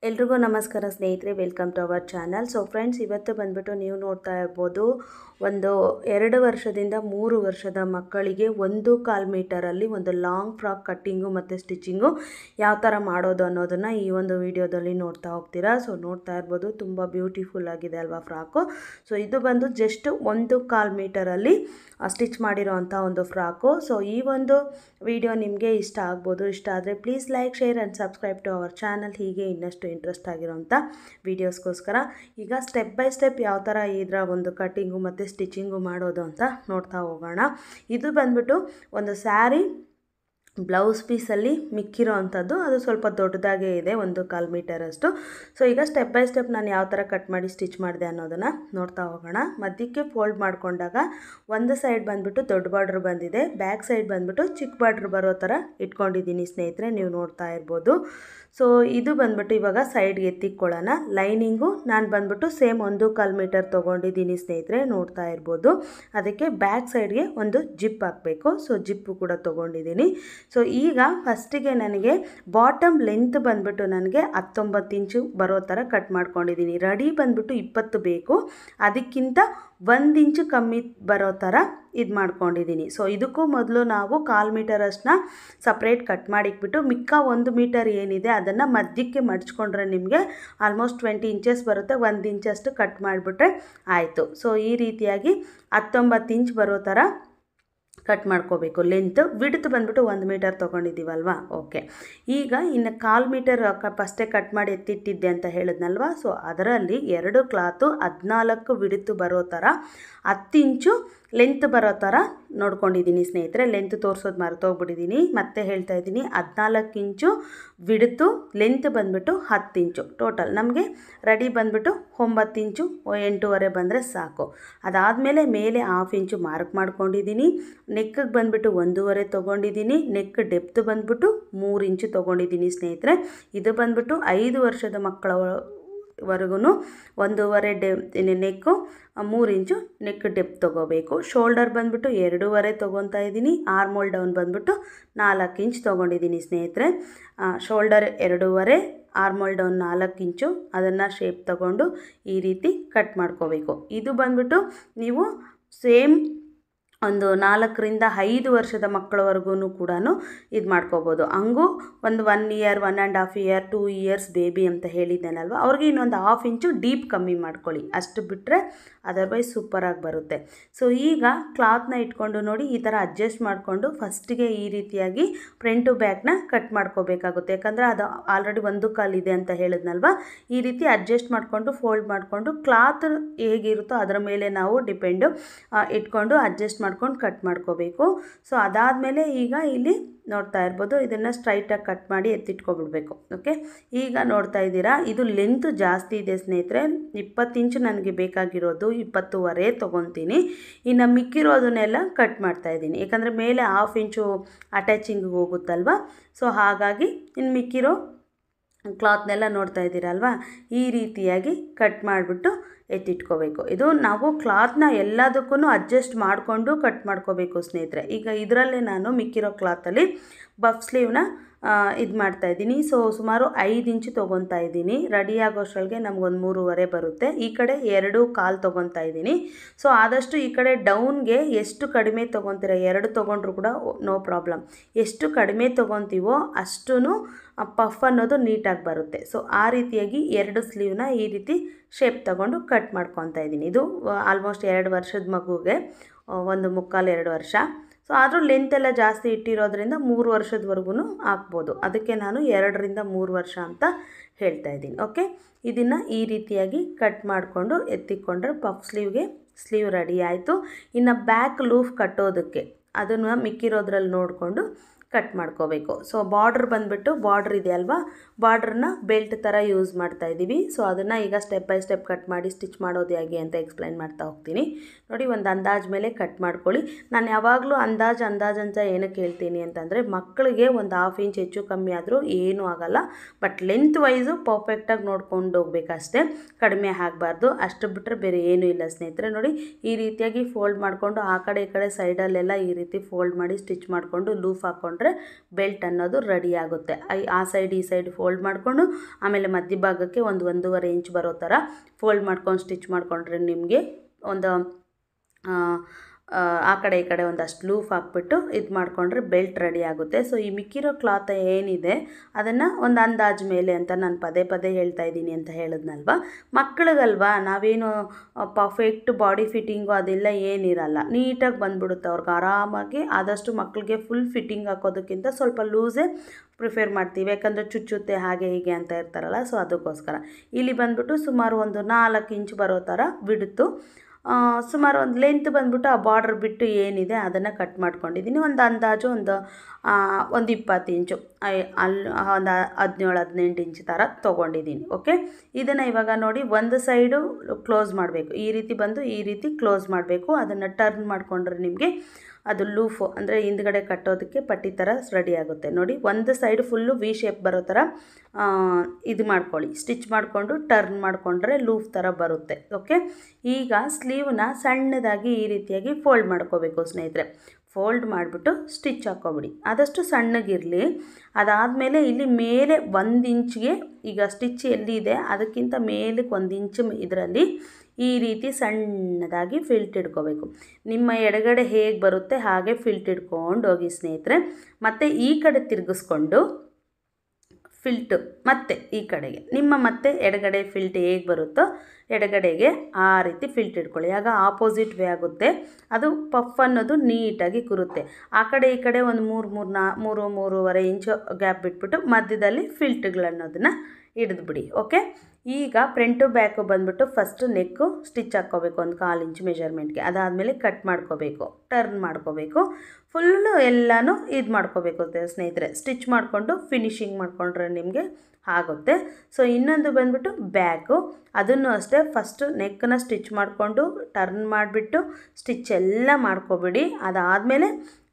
ಎಲ್ರಿಗೂ ನಮಸ್ಕಾರ ಸ್ನೇಹಿತರೆ welcome to our channel so friends ಇವತ್ತು ಬಂದ್ಬಿಟ್ಟು ನೀವು ನೋಡ್ತಾ ಇರ್ಬೋದು ಒಂದು ಎರಡು ವರ್ಷದಿಂದ ಮೂರು ವರ್ಷದ ಮಕ್ಕಳಿಗೆ ಒಂದು ಕಾಲು ಮೀಟರಲ್ಲಿ ಒಂದು ಲಾಂಗ್ ಫ್ರಾಕ್ ಕಟ್ಟಿಂಗು ಮತ್ತು ಸ್ಟಿಚಿಂಗು ಯಾವ ಥರ ಮಾಡೋದು ಅನ್ನೋದನ್ನು ಈ ಒಂದು ವಿಡಿಯೋದಲ್ಲಿ ನೋಡ್ತಾ ಹೋಗ್ತೀರಾ ಸೊ ನೋಡ್ತಾ ಇರ್ಬೋದು ತುಂಬ ಬ್ಯೂಟಿಫುಲ್ ಆಗಿದೆ ಅಲ್ವಾ ಫ್ರಾಕು ಸೊ ಇದು ಬಂದು ಜಸ್ಟ್ ಒಂದು ಕಾಲು ಮೀಟರಲ್ಲಿ ಸ್ಟಿಚ್ ಮಾಡಿರೋ ಅಂಥ ಒಂದು ಫ್ರಾಕು ಸೊ ಈ ಒಂದು ವಿಡಿಯೋ ನಿಮಗೆ ಇಷ್ಟ ಆಗ್ಬೋದು ಇಷ್ಟ ಆದರೆ please like share and subscribe to our channel ಹೀಗೆ ಇನ್ನಷ್ಟು ಇಂಟ್ರೆಸ್ಟ್ ಆಗಿರೋಂಥ ವೀಡಿಯೋಸ್ಗೋಸ್ಕರ ಈಗ ಸ್ಟೆಪ್ ಬೈ ಸ್ಟೆಪ್ ಯಾವ ಥರ ಇದರ ಒಂದು ಕಟ್ಟಿಂಗು ಮತ್ತು ಸ್ಟಿಚಿಂಗು ಮಾಡೋದು ಅಂತ ನೋಡ್ತಾ ಹೋಗೋಣ ಇದು ಬಂದ್ಬಿಟ್ಟು ಒಂದು ಸ್ಯಾರಿ ಬ್ಲೌಸ್ ಪೀಸಲ್ಲಿ ಮಿಕ್ಕಿರೋ ಅಂಥದ್ದು ಅದು ಸ್ವಲ್ಪ ದೊಡ್ಡದಾಗೇ ಇದೆ ಒಂದು ಕಾಲು ಮೀಟರಷ್ಟು ಸೊ ಈಗ ಸ್ಟೆಪ್ ಬೈ ಸ್ಟೆಪ್ ನಾನು ಯಾವ ಥರ ಕಟ್ ಮಾಡಿ ಸ್ಟಿಚ್ ಮಾಡಿದೆ ಅನ್ನೋದನ್ನು ನೋಡ್ತಾ ಹೋಗೋಣ ಮಧ್ಯಕ್ಕೆ ಫೋಲ್ಡ್ ಮಾಡಿಕೊಂಡಾಗ ಒಂದು ಸೈಡ್ ಬಂದುಬಿಟ್ಟು ದೊಡ್ಡ ಬಾರ್ಡ್ರ್ ಬಂದಿದೆ ಬ್ಯಾಕ್ ಸೈಡ್ ಬಂದುಬಿಟ್ಟು ಚಿಕ್ಕ ಬಾರ್ಡ್ರ್ ಬರೋ ಥರ ಇಟ್ಕೊಂಡಿದ್ದೀನಿ ಸ್ನೇಹಿತರೆ ನೀವು ನೋಡ್ತಾ ಇರ್ಬೋದು ಸೊ ಇದು ಬಂದ್ಬಿಟ್ಟು ಇವಾಗ ಸೈಡ್ಗೆ ಎತ್ತಿಕ್ಕೊಳ್ಳೋಣ ಲೈನಿಂಗು ನಾನು ಬಂದ್ಬಿಟ್ಟು ಸೇಮ್ ಒಂದು ಕಾಲು ಮೀಟರ್ ತೊಗೊಂಡಿದ್ದೀನಿ ಸ್ನೇಹಿತರೆ ನೋಡ್ತಾ ಇರ್ಬೋದು ಅದಕ್ಕೆ ಬ್ಯಾಕ್ ಸೈಡ್ಗೆ ಒಂದು ಜಿಪ್ ಹಾಕಬೇಕು ಸೊ ಜಿಪ್ಪು ಕೂಡ ತೊಗೊಂಡಿದ್ದೀನಿ ಸೊ ಈಗ ಫಸ್ಟಿಗೆ ನನಗೆ ಬಾಟಮ್ ಲೆಂತ್ ಬಂದ್ಬಿಟ್ಟು ನನಗೆ ಹತ್ತೊಂಬತ್ತು ಇಂಚು ಬರೋ ಥರ ಕಟ್ ಮಾಡ್ಕೊಂಡಿದ್ದೀನಿ ರೆಡಿ ಬಂದ್ಬಿಟ್ಟು ಇಪ್ಪತ್ತು ಬೇಕು ಅದಕ್ಕಿಂತ ಒಂದು ಇಂಚು ಕಮ್ಮಿ ಬರೋ ಥರ ಇದು ಮಾಡ್ಕೊಂಡಿದ್ದೀನಿ ಸೊ ಇದಕ್ಕೂ ಮೊದಲು ನಾವು ಕಾಲು ಮೀಟರಷ್ಟನ್ನ ಸಪ್ರೇಟ್ ಕಟ್ ಮಾಡಿಕ್ಬಿಟ್ಟು ಮಿಕ್ಕ ಒಂದು ಮೀಟರ್ ಏನಿದೆ ಅದನ್ನು ಮಧ್ಯಕ್ಕೆ ಮಡ್ಚ್ಕೊಂಡ್ರೆ ನಿಮಗೆ ಆಲ್ಮೋಸ್ಟ್ ಟ್ವೆಂಟಿ ಇಂಚಸ್ ಬರುತ್ತೆ ಒಂದು ಇಂಚಷ್ಟು ಕಟ್ ಮಾಡಿಬಿಟ್ರೆ ಆಯಿತು ಸೊ ಈ ರೀತಿಯಾಗಿ ಹತ್ತೊಂಬತ್ತು ಇಂಚ್ ಬರೋ ಥರ ಕಟ್ ಮಾಡ್ಕೋಬೇಕು ಲೆಂತ್ ವಿಡ್ತ್ ಬಂದ್ಬಿಟ್ಟು ಒಂದು ಮೀಟರ್ ತೊಗೊಂಡಿದ್ದೀವಲ್ವಾ ಓಕೆ ಈಗ ಇನ್ನು ಕಾಲು ಮೀಟರ್ ಕ ಫಸ್ಟೇ ಕಟ್ ಮಾಡಿ ಎತ್ತಿಟ್ಟಿದ್ದೆ ಅಂತ ಹೇಳಿದ್ನಲ್ವಾ ಸೊ ಅದರಲ್ಲಿ ಎರಡು ಕ್ಲಾತು ಹದಿನಾಲ್ಕು ವಿಡ್ತು ಬರೋ ಥರ ಹತ್ತು ಇಂಚು ಲೆಂತ್ ಬರೋ ಥರ ನೋಡ್ಕೊಂಡಿದ್ದೀನಿ ಸ್ನೇಹಿತರೆ ಲೆಂತ್ ತೋರಿಸೋದು ಮರ್ತೋಗ್ಬಿಟ್ಟಿದ್ದೀನಿ ಮತ್ತೆ ಹೇಳ್ತಾ ಇದ್ದೀನಿ ಹದಿನಾಲ್ಕು ಇಂಚು ವಿಡ್ತು ಲೆಂತ್ ಬಂದುಬಿಟ್ಟು ಹತ್ತು ಇಂಚು ಟೋಟಲ್ ನಮಗೆ ರೆಡಿ ಬಂದುಬಿಟ್ಟು ಒಂಬತ್ತು ಇಂಚು ಎಂಟೂವರೆ ಬಂದರೆ ಸಾಕು ಅದಾದಮೇಲೆ ಮೇಲೆ ಹಾಫ್ ಇಂಚು ಮಾರ್ಕ್ ಮಾಡ್ಕೊಂಡಿದ್ದೀನಿ ನೆಕ್ಕಿಗೆ ಬಂದುಬಿಟ್ಟು ಒಂದೂವರೆ ತೊಗೊಂಡಿದ್ದೀನಿ ನೆಕ್ ಡೆಪ್ತ್ ಬಂದುಬಿಟ್ಟು ಮೂರು ಇಂಚು ತೊಗೊಂಡಿದ್ದೀನಿ ಸ್ನೇಹಿತರೆ ಇದು ಬಂದುಬಿಟ್ಟು ಐದು ವರ್ಷದ ಮಕ್ಕಳ ವರೆಗೂ ಒಂದೂವರೆ ಡೆ ನೆಕ್ಕು ಮೂರು ಇಂಚು ನೆಕ್ ಡೆಪ್ ತೊಗೋಬೇಕು ಶೋಲ್ಡರ್ ಬಂದುಬಿಟ್ಟು ಎರಡೂವರೆ ತೊಗೊತಾ ಇದ್ದೀನಿ ಆರ್ಮೋಲ್ ಡೌನ್ ಬಂದುಬಿಟ್ಟು ನಾಲ್ಕು ಇಂಚ್ ತೊಗೊಂಡಿದ್ದೀನಿ ಸ್ನೇಹಿತರೆ ಶೋಲ್ಡರ್ ಎರಡೂವರೆ ಆರ್ಮೋಲ್ ಡೌನ್ ನಾಲ್ಕು ಇಂಚು ಅದನ್ನು ಶೇಪ್ ತಗೊಂಡು ಈ ರೀತಿ ಕಟ್ ಮಾಡ್ಕೋಬೇಕು ಇದು ಬಂದುಬಿಟ್ಟು ನೀವು ಸೇಮ್ ಒಂದು ನಾಲ್ಕರಿಂದ ಐದು ವರ್ಷದ ಮಕ್ಕಳವರೆಗೂ ಕೂಡ ಇದು ಮಾಡ್ಕೋಬೋದು ಹಂಗೂ ಒಂದು one year one and half year two years baby ಅಂತ ಹೇಳಿದ್ದೇನಲ್ವ ಅವ್ರಿಗೆ ಇನ್ನೊಂದು ಹಾಫ್ ಇಂಚು ಡೀಪ್ ಕಮ್ಮಿ ಮಾಡ್ಕೊಳ್ಳಿ ಅಷ್ಟು ಬಿಟ್ಟರೆ ಅದರ್ವೈಸ್ ಸೂಪರಾಗಿ ಬರುತ್ತೆ ಸೊ ಈಗ ಕ್ಲಾತ್ನ ಇಟ್ಕೊಂಡು ನೋಡಿ ಈ ಥರ ಅಡ್ಜಸ್ಟ್ ಮಾಡಿಕೊಂಡು ಫಸ್ಟಿಗೆ ಈ ರೀತಿಯಾಗಿ ಫ್ರಂಟು ಬ್ಯಾಕ್ನ ಕಟ್ ಮಾಡ್ಕೋಬೇಕಾಗುತ್ತೆ ಯಾಕಂದರೆ ಅದು ಆಲ್ರೆಡಿ ಒಂದು ಕಾಲಿದೆ ಅಂತ ಹೇಳಿದ್ನಲ್ವ ಈ ರೀತಿ ಅಡ್ಜಸ್ಟ್ ಮಾಡಿಕೊಂಡು ಫೋಲ್ಡ್ ಮಾಡಿಕೊಂಡು ಕ್ಲಾತ್ ಹೇಗಿರುತ್ತೋ ಅದರ ಮೇಲೆ ನಾವು ಡಿಪೆಂಡು ಇಟ್ಕೊಂಡು ಅಡ್ಜಸ್ಟ್ ಮಾಡ್ಕೊಂಡು ಕಟ್ ಮಾಡ್ಕೋಬೇಕು ಸೊ ಅದಾದಮೇಲೆ ಈಗ ಇಲ್ಲಿ ನೋಡ್ತಾ ಇರ್ಬೋದು ಇದನ್ನು ಸ್ಟ್ರೈಟಾಗಿ ಕಟ್ ಮಾಡಿ ಎತ್ತಿಟ್ಕೊಬಿಡ್ಬೇಕು ಓಕೆ ಈಗ ನೋಡ್ತಾ ಇದ್ದೀರಾ ಇದು ಲೆಂತ್ ಜಾಸ್ತಿ ಇದೆ ಸ್ನೇಹಿತರೆ ಇಪ್ಪತ್ತು ಇಂಚು ನನಗೆ ಬೇಕಾಗಿರೋದು ಇಪ್ಪತ್ತೂವರೆ ತೊಗೊತೀನಿ ಇನ್ನು ಮಿಕ್ಕಿರೋದನ್ನೆಲ್ಲ ಕಟ್ ಮಾಡ್ತಾ ಇದ್ದೀನಿ ಯಾಕಂದರೆ ಮೇಲೆ ಹಾಫ್ ಇಂಚು ಅಟ್ಯಾಚಿಂಗಿಗೆ ಹೋಗುತ್ತಲ್ವ ಸೊ ಹಾಗಾಗಿ ಇನ್ನು ಮಿಕ್ಕಿರೋ ಕ್ಲಾತ್ನೆಲ್ಲ ನೋಡ್ತಾ ಇದ್ದೀರಲ್ವಾ ಈ ರೀತಿಯಾಗಿ ಕಟ್ ಮಾಡಿಬಿಟ್ಟು ಎತ್ತಿಟ್ಕೋಬೇಕು ಇದು ನಾವು ಕ್ಲಾತ್ನ ಎಲ್ಲದಕ್ಕೂ ಅಡ್ಜಸ್ಟ್ ಮಾಡಿಕೊಂಡು ಕಟ್ ಮಾಡ್ಕೋಬೇಕು ಸ್ನೇಹಿತರೆ ಈಗ ಇದರಲ್ಲೇ ನಾನು ಮಿಕ್ಕಿರೋ ಕ್ಲಾತಲ್ಲಿ ಬಫ್ ಸ್ಲೀವ್ನ ಇದು ಮಾಡ್ತಾಯಿದ್ದೀನಿ ಸೊ ಸುಮಾರು ಐದು ಇಂಚು ತೊಗೊತಾ ಇದ್ದೀನಿ ರೆಡಿ ಆಗೋಷ್ಟರೊಳಗೆ ನಮಗೊಂದು ಮೂರುವರೆ ಬರುತ್ತೆ ಈ ಕಡೆ ಎರಡು ಕಾಲು ತೊಗೊತಾ ಇದ್ದೀನಿ ಸೊ ಆದಷ್ಟು ಈ ಕಡೆ ಡೌನ್ಗೆ ಎಷ್ಟು ಕಡಿಮೆ ತೊಗೊತೀರ ಎರಡು ತೊಗೊಂಡ್ರು ಕೂಡ ನೋ ಪ್ರಾಬ್ಲಮ್ ಎಷ್ಟು ಕಡಿಮೆ ತೊಗೊತೀವೋ ಅಷ್ಟೂ ಪಫ್ ಅನ್ನೋದು ನೀಟಾಗಿ ಬರುತ್ತೆ ಸೊ ಆ ರೀತಿಯಾಗಿ ಎರಡು ಸ್ಲೀವ್ನ ಈ ರೀತಿ ಶೇಪ್ ತಗೊಂಡು ಕಟ್ ಮಾಡ್ಕೊತಾ ಇದ್ದೀನಿ ಇದು ಆಲ್ಮೋಸ್ಟ್ ಎರಡು ವರ್ಷದ ಮಗುಗೆ ಒಂದು ಮುಕ್ಕಾಲು ಎರಡು ವರ್ಷ ಸೊ ಆದರೂ ಲೆಂತ್ ಎಲ್ಲ ಜಾಸ್ತಿ ಇಟ್ಟಿರೋದ್ರಿಂದ ಮೂರು ವರ್ಷದವರೆಗೂ ಹಾಕ್ಬೋದು ಅದಕ್ಕೆ ನಾನು ಎರಡರಿಂದ ಮೂರು ವರ್ಷ ಅಂತ ಹೇಳ್ತಾ ಇದ್ದೀನಿ ಓಕೆ ಇದನ್ನು ಈ ರೀತಿಯಾಗಿ ಕಟ್ ಮಾಡಿಕೊಂಡು ಎತ್ತಿಕೊಂಡ್ರೆ ಪಫ್ ಸ್ಲೀವ್ಗೆ ಸ್ಲೀವ್ ರೆಡಿ ಆಯಿತು ಇನ್ನು ಬ್ಯಾಕ್ ಲೂಫ್ ಕಟ್ಟೋದಕ್ಕೆ ಅದನ್ನು ಮಿಕ್ಕಿರೋದ್ರಲ್ಲಿ ನೋಡಿಕೊಂಡು ಕಟ್ ಮಾಡ್ಕೋಬೇಕು ಸೊ ಬಾರ್ಡ್ರ್ ಬಂದುಬಿಟ್ಟು ಬಾರ್ಡ್ರ್ ಇದೆ ಅಲ್ವಾ ಬಾರ್ಡ್ರನ್ನ ಬೆಲ್ಟ್ ಥರ ಯೂಸ್ ಮಾಡ್ತಾ ಇದ್ದೀವಿ ಸೊ ಅದನ್ನು ಈಗ ಸ್ಟೆಪ್ ಬೈ ಸ್ಟೆಪ್ ಕಟ್ ಮಾಡಿ ಸ್ಟಿಚ್ ಮಾಡೋದು ಹೇಗೆ ಅಂತ ಎಕ್ಸ್ಪ್ಲೈನ್ ಮಾಡ್ತಾ ಹೋಗ್ತೀನಿ ನೋಡಿ ಒಂದು ಅಂದಾಜು ಮೇಲೆ ಕಟ್ ಮಾಡ್ಕೊಳ್ಳಿ ನಾನು ಯಾವಾಗಲೂ ಅಂದಾಜು ಅಂದಾಜು ಅಂತ ಏನಕ್ಕೆ ಹೇಳ್ತೀನಿ ಅಂತಂದರೆ ಮಕ್ಕಳಿಗೆ ಒಂದು ಹಾಫ್ ಇಂಚ್ ಹೆಚ್ಚು ಕಮ್ಮಿ ಆದರೂ ಏನೂ ಆಗೋಲ್ಲ ಬಟ್ ಲೆಂತ್ ವೈಸು ಪರ್ಫೆಕ್ಟಾಗಿ ನೋಡ್ಕೊಂಡು ಹೋಗ್ಬೇಕಷ್ಟೇ ಕಡಿಮೆ ಆಗಬಾರ್ದು ಅಷ್ಟು ಬಿಟ್ಟರೆ ಬೇರೆ ಏನೂ ಇಲ್ಲ ಸ್ನೇಹಿತರೆ ನೋಡಿ ಈ ರೀತಿಯಾಗಿ ಫೋಲ್ಡ್ ಮಾಡಿಕೊಂಡು ಆ ಕಡೆ ಈ ಕಡೆ ಸೈಡಲ್ಲೆಲ್ಲ ಈ ರೀತಿ ಫೋಲ್ಡ್ ಮಾಡಿ ಸ್ಟಿಚ್ ಮಾಡಿಕೊಂಡು ಲೂಫ್ ಹಾಕ್ಕೊಂಡ್ರೆ ಮಾಡಿಕೊಂಡ್ರೆ ಬೆಲ್ಟ್ ಅನ್ನೋದು ರೆಡಿ ಆಗುತ್ತೆ ಐ- ಆ ಸೈಡ್ ಈ ಸೈಡ್ ಫೋಲ್ಡ್ ಮಾಡಿಕೊಂಡು ಆಮೇಲೆ ಮಧ್ಯಭಾಗಕ್ಕೆ ಒಂದು ಒಂದೂವರೆ ಇಂಚ್ ಬರೋ ಥರ ಫೋಲ್ಡ್ ಮಾಡ್ಕೊಂಡು ಸ್ಟಿಚ್ ಮಾಡಿಕೊಂಡ್ರೆ ನಿಮಗೆ ಒಂದು ಆ, ಆ, ಆ ಕಡೆ ಈ ಕಡೆ ಒಂದಷ್ಟು ಲೂಫ್ ಹಾಕ್ಬಿಟ್ಟು ಇದು ಮಾಡಿಕೊಂಡ್ರೆ ಬೆಲ್ಟ್ ರೆಡಿ ಆಗುತ್ತೆ ಸೊ ಈ ಮಿಕ್ಕಿರೋ ಕ್ಲಾತ್ ಏನಿದೆ ಅದನ್ನು ಒಂದು ಅಂದಾಜು ಮೇಲೆ ಅಂತ ನಾನು ಪದೇ ಪದೇ ಹೇಳ್ತಾ ಇದ್ದೀನಿ ಅಂತ ಹೇಳಿದ್ನಲ್ವ ಮಕ್ಕಳಿಗಲ್ವಾ ನಾವೇನು ಪರ್ಫೆಕ್ಟ್ ಬಾಡಿ ಫಿಟ್ಟಿಂಗು ಅದೆಲ್ಲ ಏನಿರಲ್ಲ ನೀಟಾಗಿ ಬಂದ್ಬಿಡುತ್ತೆ ಅವ್ರಿಗೆ ಆರಾಮಾಗಿ ಆದಷ್ಟು ಮಕ್ಕಳಿಗೆ ಫುಲ್ ಫಿಟ್ಟಿಂಗ್ ಹಾಕೋದಕ್ಕಿಂತ ಸ್ವಲ್ಪ ಲೂಸೇ ಪ್ರಿಫೇರ್ ಮಾಡ್ತೀವಿ ಯಾಕಂದರೆ ಚುಚ್ಚುತ್ತೆ ಹಾಗೆ ಹೀಗೆ ಅಂತ ಇರ್ತಾರಲ್ಲ ಸೊ ಅದಕ್ಕೋಸ್ಕರ ಇಲ್ಲಿ ಬಂದ್ಬಿಟ್ಟು ಸುಮಾರು ಒಂದು ನಾಲ್ಕು ಇಂಚ್ ಬರೋ ಥರ ಬಿಡುತ್ತು ಆ, ಸುಮಾರು ಒಂದು ಲೆಂತ್ ಬಂದ್ಬಿಟ್ಟು ಆ ಬಾರ್ಡ್ರ್ ಬಿಟ್ಟು ಏನಿದೆ ಅದನ್ನು ಕಟ್ ಮಾಡ್ಕೊಂಡಿದ್ದೀನಿ ಒಂದು ಅಂದಾಜು ಒಂದು ಆ, ಒಂದು ಇಪ್ಪತ್ತು ಇಂಚು ಐ- ಅಲ್ಲಿ ಒಂದು ಹದಿನೇಳು ಹದಿನೆಂಟು ಇಂಚ್ ಥರ ತೊಗೊಂಡಿದ್ದೀನಿ ಓಕೆ ಇದನ್ನು ಇವಾಗ ನೋಡಿ ಒಂದು ಸೈಡು ಕ್ಲೋಸ್ ಮಾಡಬೇಕು ಈ ರೀತಿ ಬಂದು ಈ ರೀತಿ ಕ್ಲೋಸ್ ಮಾಡಬೇಕು ಅದನ್ನು ಟರ್ನ್ ಮಾಡಿಕೊಂಡ್ರೆ ನಿಮಗೆ ಅದು ಲೂಫು ಅಂದರೆ ಹಿಂದ್ಗಡೆ ಕಟ್ಟೋದಕ್ಕೆ ಪಟ್ಟಿ ಥರ ರೆಡಿ ಆಗುತ್ತೆ ನೋಡಿ ಒಂದು ಸೈಡ್ ಫುಲ್ಲು ವಿ ಶೇಪ್ ಬರೋ ಥರ ಆ, ಇದು ಮಾಡ್ಕೊಳ್ಳಿ ಸ್ಟಿಚ್ ಮಾಡಿಕೊಂಡು ಟರ್ನ್ ಮಾಡಿಕೊಂಡ್ರೆ ಲೂಫ್ ಥರ ಬರುತ್ತೆ ಓಕೆ ಈಗ ಸ್ಲೀವ್ನ ಸಣ್ಣದಾಗಿ ಈ ರೀತಿಯಾಗಿ ಫೋಲ್ಡ್ ಮಾಡ್ಕೋಬೇಕು ಸ್ನೇಹಿತರೆ ಫೋಲ್ಡ್ ಮಾಡಿಬಿಟ್ಟು ಸ್ಟಿಚ್ ಹಾಕ್ಕೊಬಿಡಿ ಆದಷ್ಟು ಸಣ್ಣಗಿರಲಿ ಅದಾದಮೇಲೆ ಇಲ್ಲಿ ಮೇಲೆ ಒಂದು ಇಂಚ್ಗೆ ಈಗ ಸ್ಟಿಚ್ ಎಲ್ಲಿದೆ ಅದಕ್ಕಿಂತ ಮೇಲಕ್ಕೆ ಒಂದು ಇಂಚು ಇದರಲ್ಲಿ ಈ ರೀತಿ ಸಣ್ಣದಾಗಿ ಫಿಲ್ಟ್ ಇಡ್ಕೋಬೇಕು ನಿಮ್ಮ ಎಡಗಡೆ ಹೇಗೆ ಬರುತ್ತೆ ಹಾಗೆ ಫಿಲ್ಟ್ ಇಡ್ಕೊಂಡು ಹೋಗಿ ಸ್ನೇಹಿತರೆ ಮತ್ತು ಈ ಕಡೆ ತಿರುಗಿಸ್ಕೊಂಡು ಫಿಲ್ಟು ಮತ್ತೆ ಈ ಕಡೆಗೆ ನಿಮ್ಮ ಮತ್ತೆ ಎಡಗಡೆ ಫಿಲ್ಟ್ ಹೇಗೆ ಬರುತ್ತೋ ಎಡಗಡೆಗೆ ಆ ರೀತಿ ಫಿಲ್ಟ್ ಇಟ್ಕೊಳ್ಳಿ ಆಗ ಆಪೋಸಿಟ್ ವೇ ಆಗುತ್ತೆ ಅದು ಪಫ್ ಅನ್ನೋದು ನೀಟಾಗಿ ಕೂರುತ್ತೆ ಆ ಕಡೆ ಈ ಕಡೆ ಒಂದು ಮೂರು ಮೂರು ನಾ ಮೂರು ಮೂರುವರೆ ಇಂಚು ಗ್ಯಾಪ್ ಬಿಟ್ಬಿಟ್ಟು ಮಧ್ಯದಲ್ಲಿ ಫಿಲ್ಟ್ಗಳನ್ನೋದನ್ನು ಹಿಡಿದ್ಬಿಡಿ ಓಕೆ ಈಗ ಫ್ರಂಟು ಬ್ಯಾಕು ಬಂದ್ಬಿಟ್ಟು ಫಸ್ಟು ನೆಕ್ಕು ಸ್ಟಿಚ್ ಹಾಕ್ಕೋಬೇಕು ಒಂದು ಕಾಲು ಇಂಚ್ ಮೆಜರ್ಮೆಂಟ್ಗೆ ಅದಾದಮೇಲೆ ಕಟ್ ಮಾಡ್ಕೋಬೇಕು ಟರ್ನ್ ಮಾಡ್ಕೋಬೇಕು ಫುಲ್ಲು ಎಲ್ಲನೂ ಇದು ಮಾಡ್ಕೋಬೇಕು ಸ್ನೇಹಿತರೆ ಸ್ಟಿಚ್ ಮಾಡಿಕೊಂಡು ಫಿನಿಶಿಂಗ್ ಮಾಡಿಕೊಂಡ್ರೆ ನಿಮಗೆ ಆಗುತ್ತೆ ಸೊ ಇನ್ನೊಂದು ಬಂದ್ಬಿಟ್ಟು ಬ್ಯಾಕು ಅದನ್ನು ಅಷ್ಟೇ ಫಸ್ಟು ನೆಕ್ಕನ್ನ ಸ್ಟಿಚ್ ಮಾಡಿಕೊಂಡು ಟರ್ನ್ ಮಾಡಿಬಿಟ್ಟು ಸ್ಟಿಚ್ ಎಲ್ಲ ಮಾಡ್ಕೊಬಿಡಿ ಅದಾದಮೇಲೆ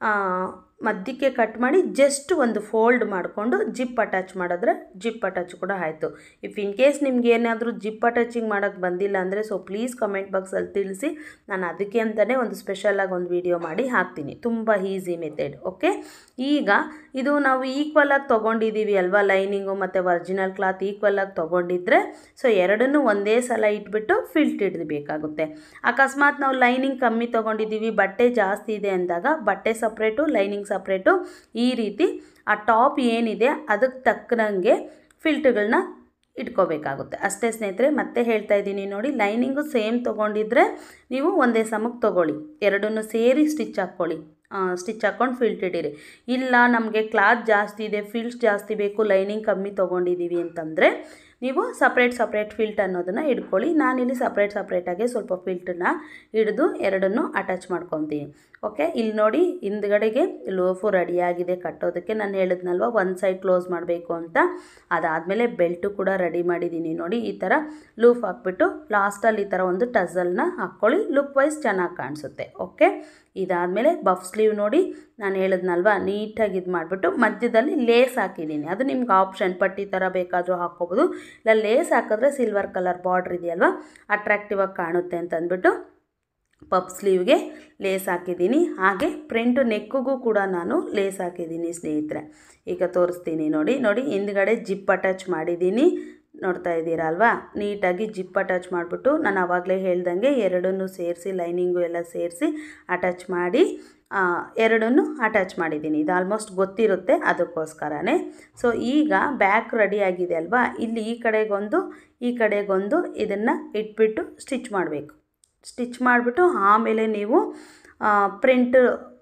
ಮಧ್ಯಕ್ಕೆ ಕಟ್ ಮಾಡಿ ಜಸ್ಟ್ ಒಂದು ಫೋಲ್ಡ್ ಮಾಡಿಕೊಂಡು ಜಿಪ್ ಅಟ್ಯಾಚ್ ಮಾಡಿದ್ರೆ ಜಿಪ್ ಅಟ್ಯಾಚ್ ಕೂಡ ಆಯಿತು ಇಫ್ ಇನ್ ಕೇಸ್ ನಿಮ್ಗೆ ಏನಾದರೂ ಜಿಪ್ ಅಟ್ಯಾಚಿಂಗ್ ಮಾಡೋಕ್ಕೆ ಬಂದಿಲ್ಲ ಅಂದರೆ ಸೊ ಪ್ಲೀಸ್ ಕಮೆಂಟ್ ಬಾಕ್ಸಲ್ಲಿ ತಿಳಿಸಿ ನಾನು ಅದಕ್ಕೆ ಅಂತಲೇ ಒಂದು ಸ್ಪೆಷಲಾಗಿ ಒಂದು ವಿಡಿಯೋ ಮಾಡಿ ಹಾಕ್ತೀನಿ ತುಂಬ ಈಸಿ ಮೆಥಡ್ ಓಕೆ ಈಗ ಇದು ನಾವು ಈಕ್ವಲಾಗಿ ತೊಗೊಂಡಿದ್ದೀವಿ ಅಲ್ವಾ ಲೈನಿಂಗು ಮತ್ತು ಒರಿಜಿನಲ್ ಕ್ಲಾತ್ ಈಕ್ವಲಾಗಿ ತೊಗೊಂಡಿದ್ರೆ ಸೊ ಎರಡನ್ನೂ ಒಂದೇ ಸಲ ಇಟ್ಬಿಟ್ಟು ಫಿಲ್ಟ್ ಹಿಡಿಬೇಕಾಗುತ್ತೆ ಅಕಸ್ಮಾತ್ ನಾವು ಲೈನಿಂಗ್ ಕಮ್ಮಿ ತೊಗೊಂಡಿದ್ದೀವಿ ಬಟ್ಟೆ ಜಾಸ್ತಿ ಇದೆ ಅಂದಾಗ ಬಟ್ಟೆ ಸಪ್ರೇಟು ಲೈನಿಂಗ್ ಸಪ್ರೇಟು ಈ ರೀತಿ ಆ ಟಾಪ್ ಏನಿದೆ ಅದಕ್ಕೆ ತಕ್ಕನಂಗೆ ಫಿಲ್ಟ್ಗಳನ್ನ ಇಟ್ಕೋಬೇಕಾಗುತ್ತೆ ಅಷ್ಟೇ ಸ್ನೇಹಿತರೆ ಮತ್ತೆ ಹೇಳ್ತಾ ಇದ್ದೀನಿ ನೋಡಿ ಲೈನಿಂಗು ಸೇಮ್ ತೊಗೊಂಡಿದ್ರೆ ನೀವು ಒಂದೇ ಸಮಕ್ಕೆ ತೊಗೊಳ್ಳಿ ಎರಡನ್ನೂ ಸೇರಿ ಸ್ಟಿಚ್ ಹಾಕ್ಕೊಳ್ಳಿ ಸ್ಟಿಚ್ ಹಾಕ್ಕೊಂಡು ಫಿಲ್ಟ್ ಇಡೀರಿ ಇಲ್ಲ ನಮಗೆ ಕ್ಲಾತ್ ಜಾಸ್ತಿ ಇದೆ ಫಿಲ್ಸ್ ಜಾಸ್ತಿ ಬೇಕು ಲೈನಿಂಗ್ ಕಮ್ಮಿ ತೊಗೊಂಡಿದ್ದೀವಿ ಅಂತಂದರೆ ನೀವು ಸಪ್ರೇಟ್ ಸಪ್ರೇಟ್ ಫಿಲ್ಟ್ ಅನ್ನೋದನ್ನು ಇಟ್ಕೊಳ್ಳಿ ನಾನಿಲ್ಲಿ ಸಪ್ರೇಟ್ ಸಪ್ರೇಟಾಗಿ ಸ್ವಲ್ಪ ಫಿಲ್ಟನ್ನ ಹಿಡಿದು ಎರಡನ್ನೂ ಅಟ್ಯಾಚ್ ಮಾಡ್ಕೊತೀನಿ ಓಕೆ ಇಲ್ಲಿ ನೋಡಿ ಹಿಂದ್ಗಡೆಗೆ ಲೋಫು ರೆಡಿಯಾಗಿದೆ ಕಟ್ಟೋದಕ್ಕೆ ನಾನು ಹೇಳಿದ್ನಲ್ವ ಒಂದು ಸೈಡ್ ಕ್ಲೋಸ್ ಮಾಡಬೇಕು ಅಂತ ಅದಾದಮೇಲೆ ಬೆಲ್ಟು ಕೂಡ ರೆಡಿ ಮಾಡಿದ್ದೀನಿ ನೋಡಿ ಈ ಥರ ಲೂಫ್ ಹಾಕ್ಬಿಟ್ಟು ಲಾಸ್ಟಲ್ಲಿ ಈ ಥರ ಒಂದು ಟಸಲ್ನ ಹಾಕ್ಕೊಳ್ಳಿ ಲುಕ್ ವೈಸ್ ಚೆನ್ನಾಗಿ ಕಾಣಿಸುತ್ತೆ ಓಕೆ ಇದಾದಮೇಲೆ ಬಫ್ ಸ್ಲೀವ್ ನೋಡಿ ನಾನು ಹೇಳಿದ್ನಲ್ವ ನೀಟಾಗಿ ಇದು ಮಾಡಿಬಿಟ್ಟು ಮಧ್ಯದಲ್ಲಿ ಲೇಸ್ ಹಾಕಿದ್ದೀನಿ ಅದು ನಿಮ್ಗೆ ಆಪ್ಷನ್ ಪಟ್ಟಿ ಥರ ಬೇಕಾದರೂ ಹಾಕ್ಕೋಬೋದು ಇಲ್ಲ ಲೇಸ್ ಹಾಕಿದ್ರೆ ಸಿಲ್ವರ್ ಕಲರ್ ಬಾರ್ಡ್ರ್ ಇದೆಯಲ್ವ ಅಟ್ರಾಕ್ಟಿವ್ ಆಗಿ ಕಾಣುತ್ತೆ ಅಂತ ಅಂದ್ಬಿಟ್ಟು ಪಪ್ ಸ್ಲೀವ್ಗೆ ಲೇಸ್ ಹಾಕಿದ್ದೀನಿ ಹಾಗೆ ಫ್ರಂಟು ನೆಕ್ಕಿಗೂ ಕೂಡ ನಾನು ಲೇಸ್ ಹಾಕಿದ್ದೀನಿ ಸ್ನೇಹಿತರೆ ಈಗ ತೋರಿಸ್ತೀನಿ ನೋಡಿ ನೋಡಿ ಹಿಂದ್ಗಡೆ ಜಿಪ್ ಅಟ್ಯಾಚ್ ಮಾಡಿದ್ದೀನಿ ನೋಡ್ತಾ ಇದ್ದೀರಾ ಅಲ್ವಾ ನೀಟಾಗಿ ಜಿಪ್ ಅಟ್ಯಾಚ್ ಮಾಡಿಬಿಟ್ಟು ನಾನು ಆವಾಗಲೇ ಹೇಳ್ದಂಗೆ ಎರಡನ್ನೂ ಸೇರಿಸಿ ಲೈನಿಂಗು ಎಲ್ಲ ಸೇರಿಸಿ ಅಟ್ಯಾಚ್ ಮಾಡಿ ಎರಡನ್ನೂ ಅಟ್ಯಾಚ್ ಮಾಡಿದ್ದೀನಿ ಇದು ಆಲ್ಮೋಸ್ಟ್ ಗೊತ್ತಿರುತ್ತೆ ಅದಕ್ಕೋಸ್ಕರನೇ ಸೊ ಈಗ ಬ್ಯಾಕ್ ರೆಡಿ ಆಗಿದೆ ಅಲ್ವಾ ಇಲ್ಲಿ ಈ ಕಡೆಗೊಂದು ಈ ಕಡೆಗೊಂದು ಇದನ್ನು ಇಟ್ಬಿಟ್ಟು ಸ್ಟಿಚ್ ಮಾಡಬೇಕು ಸ್ಟಿಚ್ ಮಾಡಿಬಿಟ್ಟು ಆಮೇಲೆ ನೀವು ಪ್ರಿಂಟ್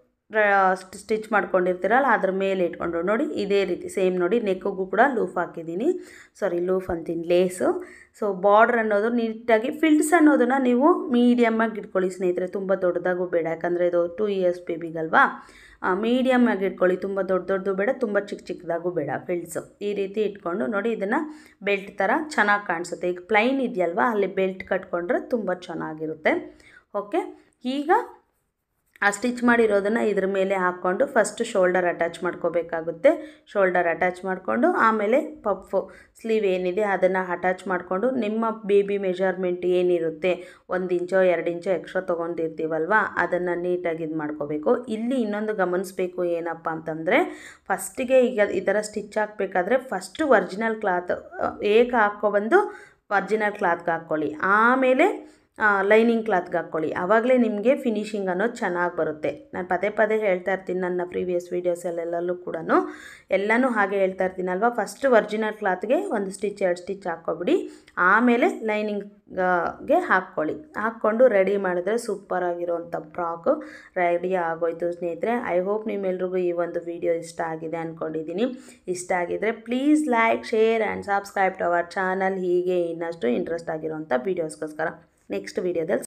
ಸ್ಟಿಚ್ ಮಾಡ್ಕೊಂಡಿರ್ತೀರಲ್ಲ ಅದ್ರ ಮೇಲೆ ಇಟ್ಕೊಂಡು ನೋಡಿ ಇದೇ ರೀತಿ ಸೇಮ್ ನೋಡಿ ನೆಕ್ಕಿಗೂ ಕೂಡ ಲೂಫ್ ಹಾಕಿದ್ದೀನಿ ಸಾರಿ ಲೂಫ್ ಅಂತೀನಿ ಲೇಸು ಸೊ ಬಾರ್ಡ್ರ್ ಅನ್ನೋದು ನೀಟಾಗಿ ಫಿಲ್ಟ್ಸ್ ಅನ್ನೋದನ್ನು ನೀವು ಮೀಡಿಯಮ್ಮಾಗಿ ಇಟ್ಕೊಳ್ಳಿ ಸ್ನೇಹಿತರೆ ತುಂಬ ದೊಡ್ಡದಾಗೂ ಬೇಡ ಯಾಕಂದರೆ ಇದು ಟೂ ಇಯರ್ಸ್ ಬೇಬಿಗಲ್ವಾ ಮೀಡಿಯಮ್ ಆಗಿ ಇಟ್ಕೊಳ್ಳಿ ತುಂಬ ದೊಡ್ಡ ದೊಡ್ಡದು ಬೇಡ ತುಂಬ ಚಿಕ್ಕ ಚಿಕ್ಕದಾಗೂ ಬೇಡ ಫಿಲ್ಟ್ಸು ಈ ರೀತಿ ಇಟ್ಕೊಂಡು ನೋಡಿ ಇದನ್ನು ಬೆಲ್ಟ್ ಥರ ಚೆನ್ನಾಗಿ ಕಾಣಿಸುತ್ತೆ ಈಗ ಪ್ಲೈನ್ ಇದೆಯಲ್ವಾ ಅಲ್ಲಿ ಬೆಲ್ಟ್ ಕಟ್ಕೊಂಡ್ರೆ ತುಂಬ ಚೆನ್ನಾಗಿರುತ್ತೆ ಓಕೆ ಈಗ ಆ ಸ್ಟಿಚ್ ಮಾಡಿರೋದನ್ನು ಇದ್ರ ಮೇಲೆ ಹಾಕ್ಕೊಂಡು ಫಸ್ಟ್ ಶೋಲ್ಡರ್ ಅಟ್ಯಾಚ್ ಮಾಡ್ಕೋಬೇಕಾಗುತ್ತೆ ಶೋಲ್ಡರ್ ಅಟ್ಯಾಚ್ ಮಾಡಿಕೊಂಡು ಆಮೇಲೆ ಪಫು ಸ್ಲೀವ್ ಏನಿದೆ ಅದನ್ನು ಅಟ್ಯಾಚ್ ಮಾಡಿಕೊಂಡು ನಿಮ್ಮ ಬೇಬಿ ಮೆಜರ್ಮೆಂಟ್ ಏನಿರುತ್ತೆ ಒಂದು ಇಂಚೋ ಎರಡು ಇಂಚೋ ಎಕ್ಸ್ಟ್ರಾ ತೊಗೊಂಡಿರ್ತೀವಲ್ವ ಅದನ್ನು ನೀಟಾಗಿ ಇದು ಮಾಡ್ಕೋಬೇಕು ಇಲ್ಲಿ ಇನ್ನೊಂದು ಗಮನಿಸ್ಬೇಕು ಏನಪ್ಪ ಅಂತಂದರೆ ಫಸ್ಟಿಗೆ ಈಗ ಈ ಥರ ಸ್ಟಿಚ್ ಹಾಕಬೇಕಾದ್ರೆ ಫಸ್ಟು ಒರ್ಜಿನಲ್ ಕ್ಲಾತ್ ಏಕ ಹಾಕ್ಕೊಬಂದು ಒರ್ಜಿನಲ್ ಕ್ಲಾತ್ಗೆ ಹಾಕ್ಕೊಳ್ಳಿ ಆಮೇಲೆ ಲೈನಿಂಗ್ ಕ್ಲಾತ್ಗೆ ಹಾಕ್ಕೊಳ್ಳಿ ಆವಾಗಲೇ ನಿಮಗೆ ಫಿನಿಶಿಂಗ್ ಅನ್ನೋದು ಚೆನ್ನಾಗಿ ಬರುತ್ತೆ ನಾನು ಪದೇ ಪದೇ ಹೇಳ್ತಾ ಇರ್ತೀನಿ ನನ್ನ ಪ್ರೀವಿಯಸ್ ವೀಡಿಯೋಸಲ್ಲೆಲ್ಲೂ ಕೂಡ ಎಲ್ಲನೂ ಹಾಗೆ ಹೇಳ್ತಾ ಇರ್ತೀನಲ್ವ ಫಸ್ಟ್ ಒರ್ಜಿನಲ್ ಕ್ಲಾತ್ಗೆ ಒಂದು ಸ್ಟಿಚ್ ಎರಡು ಸ್ಟಿಚ್ ಹಾಕ್ಕೊಬಿಡಿ ಆಮೇಲೆ ಲೈನಿಂಗ್ಗೆ ಹಾಕ್ಕೊಳ್ಳಿ ಹಾಕ್ಕೊಂಡು ರೆಡಿ ಮಾಡಿದ್ರೆ ಸೂಪರಾಗಿರೋವಂಥ ಫ್ರಾಕು ರೆಡಿ ಆಗೋಯ್ತು ಸ್ನೇಹಿತರೆ ಐ ಹೋಪ್ ನಿಮ್ಮೆಲ್ರಿಗೂ ಈ ಒಂದು ವಿಡಿಯೋ ಇಷ್ಟ ಆಗಿದೆ ಅಂದ್ಕೊಂಡಿದ್ದೀನಿ ಇಷ್ಟ ಆಗಿದ್ದರೆ please like share and subscribe to our channel ಹೀಗೆ ಇನ್ನಷ್ಟು ಇಂಟ್ರೆಸ್ಟ್ ಆಗಿರೋಂಥ ವೀಡಿಯೋಸ್ಗೋಸ್ಕರ ನೆಕ್ಸ್ಟ್ ವೀಡಿಯೋದಲ್ಲಿ